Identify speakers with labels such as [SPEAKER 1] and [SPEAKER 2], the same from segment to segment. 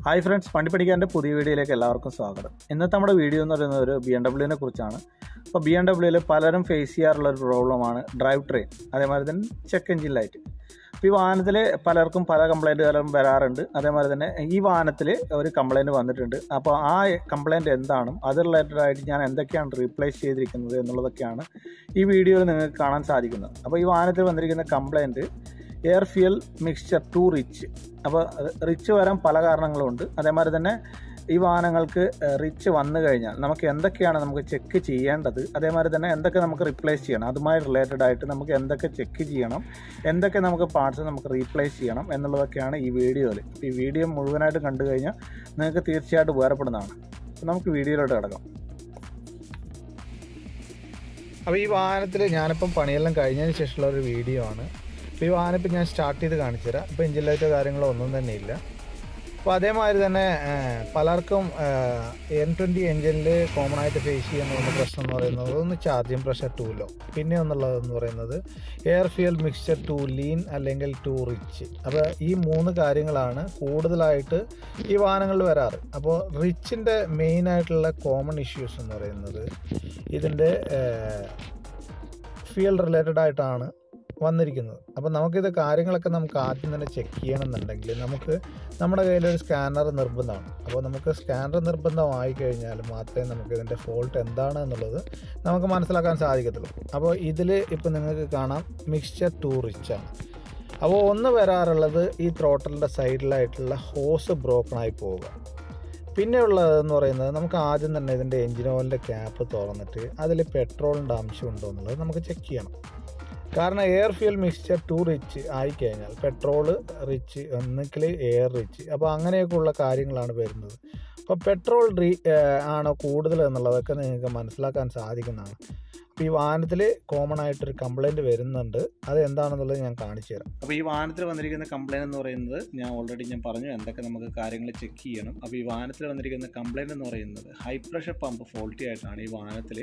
[SPEAKER 1] hi friends പണ്ടി പഠിക്കാൻ്റെ പുതിയ വീഡിയോയിലേക്ക് എല്ലാവർക്കും സ്വാഗതം ഇന്നത്തെ നമ്മുടെ വീഡിയോ എന്ന് പറയുന്നത് ഒരു ബി എം ഡബ്ല്യുവിനെ കുറിച്ചാണ് അപ്പോൾ ബി എം ഡബ്ല്യുവിൽ പലരും ഫേസ് ചെയ്യാറുള്ള ഒരു പ്രോബ്ലമാണ് ഡ്രൈവ് ട്രെയിൻ അതേമാതിരി തന്നെ ചെക്ക് എഞ്ചിൻ ലൈറ്റ് അപ്പോൾ ഈ വാഹനത്തിൽ പലർക്കും പല കംപ്ലൈൻറ്റുകളും വരാറുണ്ട് അതേമാതിരി തന്നെ ഈ വാഹനത്തിൽ ഒരു കംപ്ലൈൻറ്റ് വന്നിട്ടുണ്ട് അപ്പോൾ ആ കംപ്ലൈൻറ്റ് എന്താണ് അത് റിലേറ്റഡ് ആയിട്ട് ഞാൻ എന്തൊക്കെയാണ് റീപ്ലേസ് ചെയ്തിരിക്കുന്നത് എന്നുള്ളതൊക്കെയാണ് ഈ വീഡിയോയിൽ നിങ്ങൾക്ക് കാണാൻ സാധിക്കുന്നത് അപ്പോൾ ഈ വാഹനത്തിൽ വന്നിരിക്കുന്ന complaint air fuel mixture too rich അപ്പോൾ റിച്ച് വരാൻ പല കാരണങ്ങളുണ്ട് അതേമാതിരി തന്നെ ഈ വാഹനങ്ങൾക്ക് റിച്ച് വന്നു കഴിഞ്ഞാൽ നമുക്ക് എന്തൊക്കെയാണ് നമുക്ക് ചെക്ക് ചെയ്യേണ്ടത് അതേമാതിരി തന്നെ എന്തൊക്കെ നമുക്ക് റിപ്ലേസ് ചെയ്യണം അതുമായി റിലേറ്റഡ് ആയിട്ട് നമുക്ക് എന്തൊക്കെ ചെക്ക് ചെയ്യണം എന്തൊക്കെ നമുക്ക് പാർട്സ് നമുക്ക് റീപ്ലേസ് ചെയ്യണം എന്നുള്ളതൊക്കെയാണ് ഈ വീഡിയോയിൽ ഈ വീഡിയോ മുഴുവനായിട്ട് കണ്ടു കഴിഞ്ഞാൽ നിങ്ങൾക്ക് തീർച്ചയായിട്ടും ഉപകാരപ്പെടുന്നതാണ് അപ്പോൾ നമുക്ക് വീഡിയോയിലോട്ട് കിടക്കാം അപ്പോൾ ഈ വാഹനത്തിൽ ഞാനിപ്പം പണിയെല്ലാം കഴിഞ്ഞതിന് ശേഷമുള്ള ഒരു വീഡിയോ ആണ് അപ്പോൾ ഈ വാഹനം ഇപ്പം ഞാൻ സ്റ്റാർട്ട് ചെയ്ത് കാണിച്ചു തരാം ഇപ്പോൾ എഞ്ചിൻ ലൈറ്റോ കാര്യങ്ങളോ ഒന്നും തന്നെ ഇല്ല അപ്പോൾ അതേമാതിരി തന്നെ പലർക്കും എൻ ട്വൻറ്റി എഞ്ചിനിൽ കോമൺ ആയിട്ട് ഫേസ് ചെയ്യുന്ന പ്രശ്നം എന്ന് പറയുന്നത് ഒന്ന് ചാർജിങ് പ്രഷർ ടു ലോ പിന്നെ ഒന്നുള്ളതെന്ന് പറയുന്നത് air fuel mixture too lean അല്ലെങ്കിൽ ടു റിച്ച് അപ്പോൾ ഈ മൂന്ന് കാര്യങ്ങളാണ് കൂടുതലായിട്ട് ഈ വാഹനങ്ങളിൽ വരാറ് അപ്പോൾ റിച്ചിൻ്റെ മെയിനായിട്ടുള്ള കോമൺ ഇഷ്യൂസ് എന്ന് പറയുന്നത് ഇതിൻ്റെ ഫ്യൂൽ റിലേറ്റഡ് ആയിട്ടാണ് വന്നിരിക്കുന്നത് അപ്പോൾ നമുക്കിത് കാര്യങ്ങളൊക്കെ നമുക്ക് ആദ്യം തന്നെ ചെക്ക് ചെയ്യണമെന്നുണ്ടെങ്കിൽ നമുക്ക് നമ്മുടെ കയ്യിലൊരു സ്കാനർ നിർബന്ധമാണ് അപ്പോൾ നമുക്ക് സ്കാനർ നിർബന്ധമായി കഴിഞ്ഞാൽ മാത്രമേ നമുക്ക് ഇതിൻ്റെ ഫോൾട്ട് എന്താണ് എന്നുള്ളത് നമുക്ക് മനസ്സിലാക്കാൻ സാധിക്കത്തുള്ളൂ അപ്പോൾ ഇതിൽ ഇപ്പോൾ നിങ്ങൾക്ക് കാണാം മിക്സ്ചർ ടു റിച്ച് ആണ് അപ്പോൾ ഒന്ന് വരാറുള്ളത് ഈ ത്രോട്ടലിൻ്റെ സൈഡിലായിട്ടുള്ള ഹോസ് ബ്രോക്കണായി പോവുക പിന്നെ ഉള്ളതെന്ന് പറയുന്നത് നമുക്ക് ആദ്യം തന്നെ ഇതിൻ്റെ എഞ്ചിൻ ഓയിലിൻ്റെ ക്യാപ്പ് തുറന്നിട്ട് അതിൽ പെട്രോളിൻ്റെ അംശം ഉണ്ടോ എന്നുള്ളത് നമുക്ക് ചെക്ക് ചെയ്യണം കാരണം air fuel mixture too rich ആയിക്കഴിഞ്ഞാൽ പെട്രോള് റിച്ച് ഒന്നുകിൽ എയർ റിച്ച് അപ്പോൾ അങ്ങനെയൊക്കെയുള്ള കാര്യങ്ങളാണ് വരുന്നത് അപ്പോൾ പെട്രോൾ റീ ആണോ കൂടുതൽ എന്നുള്ളതൊക്കെ നിങ്ങൾക്ക് മനസ്സിലാക്കാൻ സാധിക്കുന്നതാണ് അപ്പോൾ ഈ വാഹനത്തിൽ കോമൺ ആയിട്ടൊരു കംപ്ലൈൻറ്റ് വരുന്നുണ്ട് അത് എന്താണെന്നുള്ളത് ഞാൻ കാണിച്ചു തരാം അപ്പോൾ ഈ വാഹനത്തിൽ വന്നിരിക്കുന്ന കംപ്ലൈൻറ്റ് എന്ന് പറയുന്നത് ഞാൻ ഓൾറെഡി ഞാൻ പറഞ്ഞു എന്തൊക്കെ നമുക്ക് കാര്യങ്ങൾ ചെക്ക് ചെയ്യണം അപ്പോൾ ഈ വാഹനത്തിൽ വന്നിരിക്കുന്ന കംപ്ലൈൻറ്റ് എന്ന് പറയുന്നത് ഹൈ പ്രഷർ പമ്പ് ഫോൾട്ടി ആയിട്ടാണ് ഈ വാഹനത്തിൽ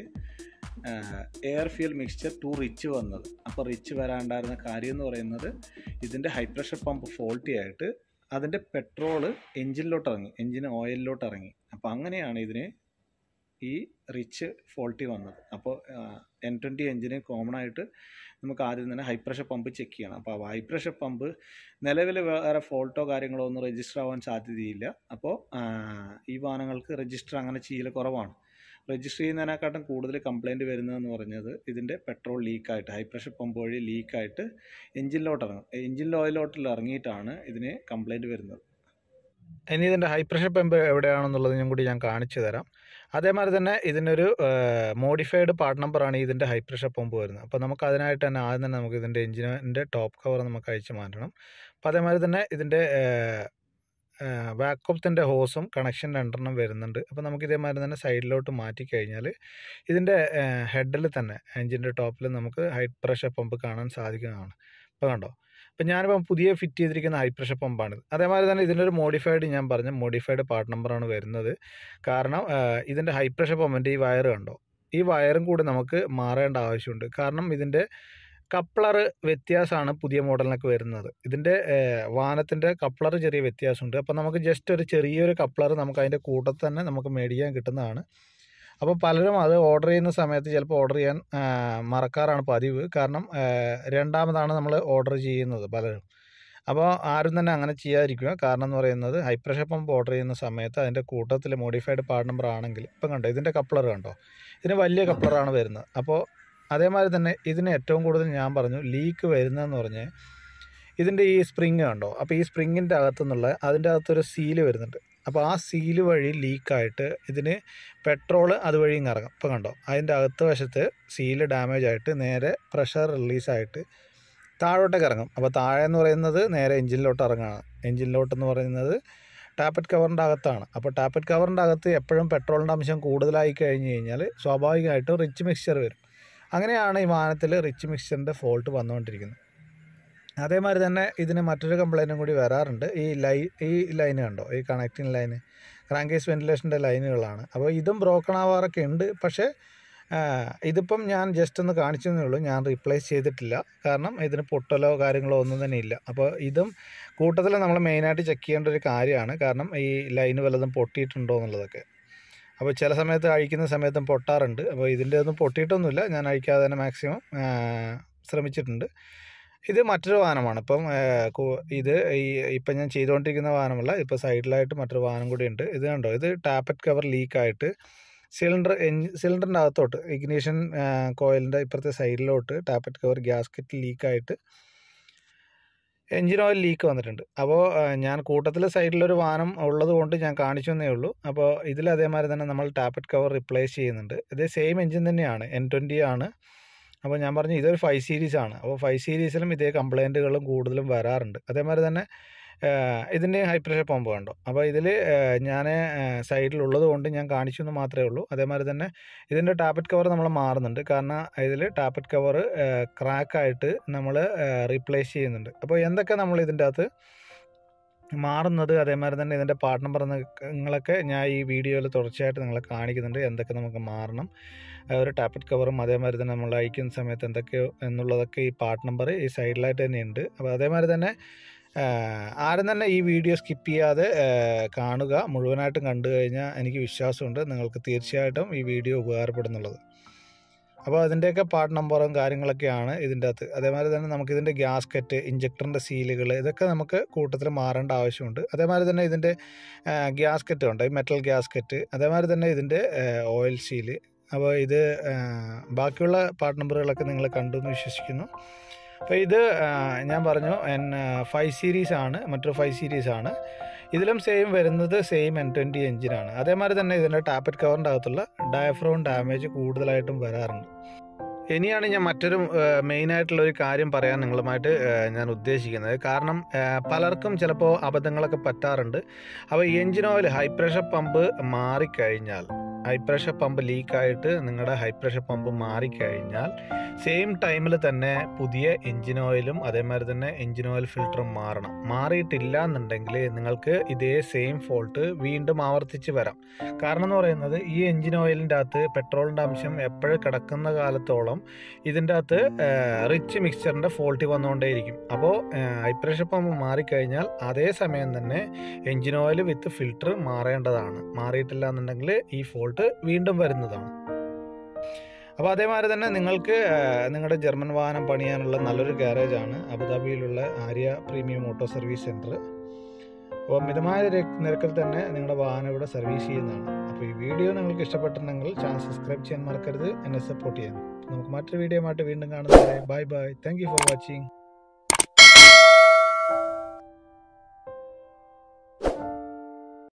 [SPEAKER 1] air fuel mixture too rich വന്നത് അപ്പോൾ റിച്ച് വരാണ്ടായിരുന്ന കാര്യം എന്ന് പറയുന്നത് ഇതിൻ്റെ ഹൈ പ്രഷർ പമ്പ് ഫോൾട്ടി ആയിട്ട് അതിൻ്റെ പെട്രോള് എഞ്ചിനിലോട്ട് ഇറങ്ങി എഞ്ചിൻ ഓയിലിലോട്ട് ഇറങ്ങി അപ്പോൾ അങ്ങനെയാണ് ഇതിന് ഈ റിച്ച് ഫോൾട്ടി വന്നത് അപ്പോൾ എൻ ട്വൻറ്റി എഞ്ചിന് കോമൺ ആയിട്ട് നമുക്ക് ആദ്യം തന്നെ ഹൈ പ്രഷർ പമ്പ് ചെക്ക് ചെയ്യണം അപ്പോൾ ഹൈ പ്രഷർ പമ്പ് നിലവിൽ വേറെ ഫോൾട്ടോ കാര്യങ്ങളോ ഒന്നും രജിസ്റ്റർ ആവാൻ സാധ്യതയില്ല അപ്പോൾ ഈ വാഹനങ്ങൾക്ക് രജിസ്റ്റർ അങ്ങനെ ചെയ്യൽ കുറവാണ് രജിസ്റ്റർ ചെയ്യുന്നതിനെക്കാട്ടും കൂടുതൽ കംപ്ലയിൻറ്റ് വരുന്നതെന്ന് പറഞ്ഞത് ഇതിൻ്റെ പെട്രോൾ ലീക്കായിട്ട് ഹൈ പ്രഷർ പമ്പ് വഴി ലീക്കായിട്ട് എഞ്ചിനിലോട്ട് ഇറങ്ങും എഞ്ചിൻ ഓയിലോട്ടിൽ ഇറങ്ങിയിട്ടാണ് ഇതിന് കംപ്ലയിൻറ്റ് വരുന്നത് ഇനി ഇതിൻ്റെ ഹൈ പ്രഷർ പമ്പ് എവിടെയാണെന്നുള്ളതിനും കൂടി ഞാൻ കാണിച്ചു തരാം അതേമാതിരി തന്നെ ഇതിനൊരു മോഡിഫൈഡ് പാർട്ട് നമ്പറാണ് ഇതിൻ്റെ ഹൈ പ്രഷർ പമ്പ് വരുന്നത് അപ്പോൾ നമുക്ക് അതിനായിട്ട് തന്നെ ആദ്യം തന്നെ നമുക്ക് ഇതിൻ്റെ എഞ്ചിനിൻ്റെ ടോപ്പ് കവർ നമുക്ക് അഴിച്ച് മാറ്റണം അപ്പോൾ അതേമാതിരി തന്നെ ഇതിൻ്റെ വാക്കോപ്ത്തിൻ്റെ ഹോസും കണക്ഷൻ രണ്ടെണ്ണം വരുന്നുണ്ട് അപ്പോൾ നമുക്ക് ഇതേമാതിരി തന്നെ സൈഡിലോട്ട് മാറ്റി കഴിഞ്ഞാൽ ഇതിൻ്റെ ഹെഡിൽ തന്നെ എഞ്ചിൻ്റെ ടോപ്പിൽ നമുക്ക് ഹൈ പ്രഷർ പമ്പ് കാണാൻ സാധിക്കുന്നതാണ് ഇപ്പോൾ കണ്ടോ അപ്പോൾ ഞാനിപ്പം പുതിയ ഫിറ്റ് ചെയ്തിരിക്കുന്ന ഹൈ പ്രഷർ പമ്പാണിത് അതേമാതിരി തന്നെ ഇതിൻ്റെ ഒരു മോഡിഫൈഡ് ഞാൻ പറഞ്ഞ മോഡിഫൈഡ് പാർട്ട് നമ്പറാണ് വരുന്നത് കാരണം ഇതിൻ്റെ ഹൈ പ്രഷർ പമ്പിൻ്റെ ഈ വയർ കണ്ടോ ഈ വയറും കൂടി നമുക്ക് മാറേണ്ട ആവശ്യമുണ്ട് കാരണം ഇതിൻ്റെ കപ്ലർ വ്യത്യാസമാണ് പുതിയ മോഡലിനൊക്കെ വരുന്നത് ഇതിൻ്റെ വാഹനത്തിൻ്റെ കപ്ലർ ചെറിയ വ്യത്യാസമുണ്ട് അപ്പോൾ നമുക്ക് ജസ്റ്റ് ഒരു ചെറിയൊരു കപ്ലർ നമുക്ക് അതിൻ്റെ കൂട്ടത്തിൽ തന്നെ നമുക്ക് മേടിക്കാൻ കിട്ടുന്നതാണ് അപ്പോൾ പലരും അത് ഓർഡർ ചെയ്യുന്ന സമയത്ത് ചിലപ്പോൾ ഓർഡർ ചെയ്യാൻ മറക്കാറാണ് പതിവ് കാരണം രണ്ടാമതാണ് നമ്മൾ ഓർഡർ ചെയ്യുന്നത് പലരും അപ്പോൾ ആരും തന്നെ അങ്ങനെ ചെയ്യാതിരിക്കുക കാരണം എന്ന് പറയുന്നത് ഹൈ പ്രഷർ പമ്പ് ഓർഡർ ചെയ്യുന്ന സമയത്ത് അതിൻ്റെ കൂട്ടത്തിൽ മോഡിഫൈഡ് പാർട്ട് നമ്പർ ആണെങ്കിൽ ഇപ്പം കണ്ടോ ഇതിൻ്റെ കപ്ലർ കണ്ടോ ഇതിന് വലിയ കപ്ലറാണ് വരുന്നത് അപ്പോൾ അതേമാതിരി തന്നെ ഇതിന് ഏറ്റവും കൂടുതൽ ഞാൻ പറഞ്ഞു ലീക്ക് വരുന്നതെന്ന് പറഞ്ഞാൽ ഇതിൻ്റെ ഈ സ്പ്രിങ് കണ്ടോ അപ്പോൾ ഈ സ്പ്രിങ്ങിൻ്റെ അകത്തു നിന്നുള്ള അതിൻ്റെ അകത്തൊരു സീല് വരുന്നുണ്ട് അപ്പോൾ ആ സീല് വഴി ലീക്കായിട്ട് ഇതിന് പെട്രോൾ അതുവഴി ഇറങ്ങും ഇപ്പോൾ കണ്ടോ അതിൻ്റെ അകത്ത് വശത്ത് സീല് ഡാമേജ് ആയിട്ട് നേരെ പ്രഷർ റിലീസായിട്ട് താഴോട്ടേക്ക് ഇറങ്ങും അപ്പോൾ താഴെ എന്ന് പറയുന്നത് നേരെ എഞ്ചിനിലോട്ട് ഇറങ്ങുകയാണ് എഞ്ചിനിലോട്ടെന്ന് പറയുന്നത് ടാപ്പറ്റ് കവറിൻ്റെ അകത്താണ് അപ്പോൾ ടാപ്പറ്റ് കവറിൻ്റെ അകത്ത് എപ്പോഴും പെട്രോളിൻ്റെ അംശം കൂടുതലായി കഴിഞ്ഞ് കഴിഞ്ഞാൽ സ്വാഭാവികമായിട്ടും റിച്ച് മിക്സ്ചർ വരും അങ്ങനെയാണ് ഈ വാഹനത്തിൽ റിച്ച് മിക്സ്ചറിൻ്റെ ഫോൾട്ട് വന്നുകൊണ്ടിരിക്കുന്നത് അതേമാതിരി തന്നെ ഇതിന് മറ്റൊരു കംപ്ലൈൻറ്റും കൂടി വരാറുണ്ട് ഈ ലൈ ഈ ലൈന് കണ്ടോ ഈ കണക്റ്റിംഗ് ലൈന് ക്രാങ്കേസ് വെൻറ്റിലേഷൻ്റെ ലൈനുകളാണ് അപ്പോൾ ഇതും ബ്രോക്കൺ ആവാറൊക്കെ ഉണ്ട് പക്ഷേ ആ, ഇതിപ്പം ഞാൻ ജസ്റ്റ് ഒന്ന് കാണിച്ചതേ ഉള്ളൂ ഞാൻ റീപ്ലേസ് ചെയ്തിട്ടില്ല കാരണം ഇതിന് പൊട്ടലോ കാര്യങ്ങളോ ഒന്നും തന്നെ ഇല്ല അപ്പോൾ ഇതും കൂട്ടത്തിൽ നമ്മൾ മെയിനായിട്ട് ചെക്ക് ചെയ്യേണ്ട ഒരു കാര്യമാണ് കാരണം ഈ ലൈന് വല്ലതും പൊട്ടിയിട്ടുണ്ടോ എന്നുള്ളതൊക്കെ അപ്പോൾ ചില സമയത്ത് അഴിക്കുന്ന സമയത്തും പൊട്ടാറുണ്ട് അപ്പോൾ ഇതിൻ്റെ ഒന്നും പൊട്ടിയിട്ടൊന്നുമില്ല ഞാൻ അഴിക്കാതെ തന്നെ മാക്സിമം ശ്രമിച്ചിട്ടുണ്ട് ഇത് മറ്റൊരു വാഹനമാണ് ഇപ്പം ആ, കു- ഇത് ഈ ഇപ്പം ഞാൻ ചെയ്തുകൊണ്ടിരിക്കുന്ന വാഹനമല്ല ഇപ്പോൾ സൈഡിലായിട്ട് മറ്റൊരു വാഹനം കൂടി ഉണ്ട് ഇത് കണ്ടോ ഇത് ടാപ്പറ്റ് കവർ ലീക്കായിട്ട് സിലിണ്ടർ എഞ്ചി സിലിണ്ടറിൻ്റെ അകത്തോട്ട് ഇഗ്നീഷൻ കോയിലിൻ്റെ ഇപ്പുറത്തെ സൈഡിലോട്ട് ടാപ്പറ്റ് കവർ ഗ്യാസ്കറ്റ് ലീക്കായിട്ട് എഞ്ചിൻ ഓയിൽ ലീക്ക് വന്നിട്ടുണ്ട് അപ്പോൾ ഞാൻ കൂട്ടത്തിൽ സൈഡിലൊരു വാഹനം ഉള്ളത് കൊണ്ട് ഞാൻ കാണിച്ചു എന്നേ ഉള്ളൂ അപ്പോൾ ഇതിൽ അതേമാതിരി തന്നെ നമ്മൾ ടാപ്പറ്റ് കവർ റിപ്ലേസ് ചെയ്യുന്നുണ്ട് ഇത് സെയിം എഞ്ചിൻ തന്നെയാണ് എൻ ട്വൻറ്റി ആണ് അപ്പോൾ ഞാൻ പറഞ്ഞു ഇതൊരു ഫൈവ് സീരീസ് ആണ് അപ്പോൾ ഫൈവ് സീരീസിലും ഇതേ കംപ്ലൈൻറ്റുകളും കൂടുതലും വരാറുണ്ട് അതേമാതിരി തന്നെ ഇതിൻ്റെ ഹൈ പ്രഷർ പമ്പ് കണ്ടോ അപ്പോൾ ഇതിൽ ഞാൻ സൈഡിലുള്ളത് കൊണ്ട് ഞാൻ കാണിച്ചു എന്ന് മാത്രമേ ഉള്ളൂ അതേമാതിരി തന്നെ ഇതിൻ്റെ ടാപ്പറ്റ് കവർ നമ്മൾ മാറുന്നുണ്ട് കാരണം ഇതിൽ ടാപ്പറ്റ് കവർ ക്രാക്കായിട്ട് നമ്മൾ റീപ്ലേസ് ചെയ്യുന്നുണ്ട് അപ്പോൾ എന്തൊക്കെ നമ്മൾ ഇതിൻ്റെ അകത്ത് മാറുന്നത് അതേമാതിരി തന്നെ ഇതിൻ്റെ പാർട്ട് നമ്പർ നിങ്ങളൊക്കെ ഞാൻ ഈ വീഡിയോയിൽ തുടർച്ചയായിട്ട് നിങ്ങളെ കാണിക്കുന്നുണ്ട് എന്തൊക്കെ നമുക്ക് മാറണം ആ ഒരു ടാപ്പറ്റ് കവറും അതേമാതിരി തന്നെ നമ്മൾ അയക്കുന്ന സമയത്ത് എന്തൊക്കെ എന്നുള്ളതൊക്കെ ഈ പാർട്ട് നമ്പർ ഈ സൈഡിലായിട്ട് തന്നെ ഉണ്ട് അപ്പോൾ അതേമാതിരി തന്നെ ആ, ആരും തന്നെ ഈ വീഡിയോ സ്കിപ്പ് ചെയ്യാതെ ആ, കാണുക മുഴുവനായിട്ടും കണ്ടു കഴിഞ്ഞാൽ എനിക്ക് വിശ്വാസമുണ്ട് നിങ്ങൾക്ക് തീർച്ചയായിട്ടും ഈ വീഡിയോ ഉപകാരപ്പെടുന്നുള്ളത് അപ്പോൾ അതിൻ്റെയൊക്കെ പാർട്ട് നമ്പറും കാര്യങ്ങളൊക്കെയാണ് ഇതിൻ്റെ അകത്ത് അതേമാതിരി തന്നെ നമുക്കിതിൻ്റെ ഗ്യാസ്കറ്റ് ഇഞ്ചക്ടറിൻ്റെ സീലുകൾ ഇതൊക്കെ നമുക്ക് കൂട്ടത്തിൽ മാറേണ്ട ആവശ്യമുണ്ട് അതേമാതിരി തന്നെ ഇതിൻ്റെ ഗ്യാസ്കറ്റ് ഉണ്ട് മെറ്റൽ ഗ്യാസ്കറ്റ് അതേമാതിരി തന്നെ ഇതിൻ്റെ ഓയിൽ സീല് അപ്പോൾ ഇത് ആ, ബാക്കിയുള്ള പാർട്ട് നമ്പറുകളൊക്കെ നിങ്ങൾ കണ്ടു എന്ന് വിശ്വസിക്കുന്നു അപ്പോൾ ഇത് ആ, ഞാൻ പറഞ്ഞു എൻ ഫൈവ് സീരീസ് ആണ് മറ്റൊരു ഫൈവ് സീരീസ് ആണ് ഇതിലും സെയിം വരുന്നത് സെയിം എൻ ട്വൻറ്റി എഞ്ചിനാണ് അതേമാതിരി തന്നെ ഇതിൻ്റെ ടാപ്പറ്റ് കവറിൻ്റെ അകത്തുള്ള ഡയഫ്രോൺ ഡാമേജ് കൂടുതലായിട്ടും വരാറുണ്ട് ഇനിയാണ് ഞാൻ മറ്റൊരു മെയിനായിട്ടുള്ള ഒരു കാര്യം പറയാൻ നിങ്ങളുമായിട്ട് ആ, ഞാൻ ഉദ്ദേശിക്കുന്നത് കാരണം ആ, പലർക്കും ചിലപ്പോൾ അബദ്ധങ്ങളൊക്കെ പറ്റാറുണ്ട് അപ്പോൾ engine oil high pressure pump മാറിക്കഴിഞ്ഞാൽ ഹൈ പ്രഷർ പമ്പ് ലീക്കായിട്ട് നിങ്ങളുടെ ഹൈ പ്രഷർ പമ്പ് മാറിക്കഴിഞ്ഞാൽ സെയിം ടൈമിൽ തന്നെ പുതിയ എഞ്ചിൻ ഓയിലും അതേമാതിരി തന്നെ എഞ്ചിൻ ഓയിൽ ഫിൽറ്ററും മാറണം മാറിയിട്ടില്ല എന്നുണ്ടെങ്കിൽ നിങ്ങൾക്ക് ഇതേ സെയിം ഫോൾട്ട് വീണ്ടും ആവർത്തിച്ച് വരാം കാരണം എന്ന് പറയുന്നത് ഈ എഞ്ചിൻ ഓയിലിൻ്റെ അകത്ത് പെട്രോളിൻ്റെ അംശം എപ്പോഴും കിടക്കുന്ന കാലത്തോളം ഇതിൻ്റെ അകത്ത് റിച്ച് മിക്സ്ചറിൻ്റെ ഫോൾട്ട് വന്നുകൊണ്ടേയിരിക്കും അപ്പോൾ ഹൈ പ്രഷർ പമ്പ് മാറിക്കഴിഞ്ഞാൽ അതേ സമയം തന്നെ എഞ്ചിൻ ഓയിൽ വിത്ത് ഫിൽറ്റർ മാറേണ്ടതാണ് മാറിയിട്ടില്ല എന്നുണ്ടെങ്കിൽ ഈ ഫോൾട്ട് വീണ്ടും വരുന്നതാണ് അപ്പോൾ അതേമാതിരി തന്നെ നിങ്ങൾക്ക് ആ, നിങ്ങളുടെ ജർമ്മൻ വാഹനം പണിയാനുള്ള നല്ലൊരു ഗാരേജാണ് അബുദാബിയിലുള്ള Arya Premium Auto Service Centre അപ്പോൾ മിതമായ നിര- നിരക്കിൽ തന്നെ നിങ്ങളുടെ വാഹനം ഇവിടെ സർവീസ് ചെയ്യുന്നതാണ് അപ്പോൾ ഈ വീഡിയോ നിങ്ങൾക്ക് ഇഷ്ടപ്പെട്ടിട്ടുണ്ടെങ്കിൽ ചാനൽ സബ്സ്ക്രൈബ് ചെയ്യാൻ മറക്കരുത് എന്നെ സപ്പോർട്ട് ചെയ്യാൻ നമുക്ക് മറ്റൊരു വീഡിയോ ആയിട്ട് വീണ്ടും കാണുന്നവരെ bye bye thank you for watching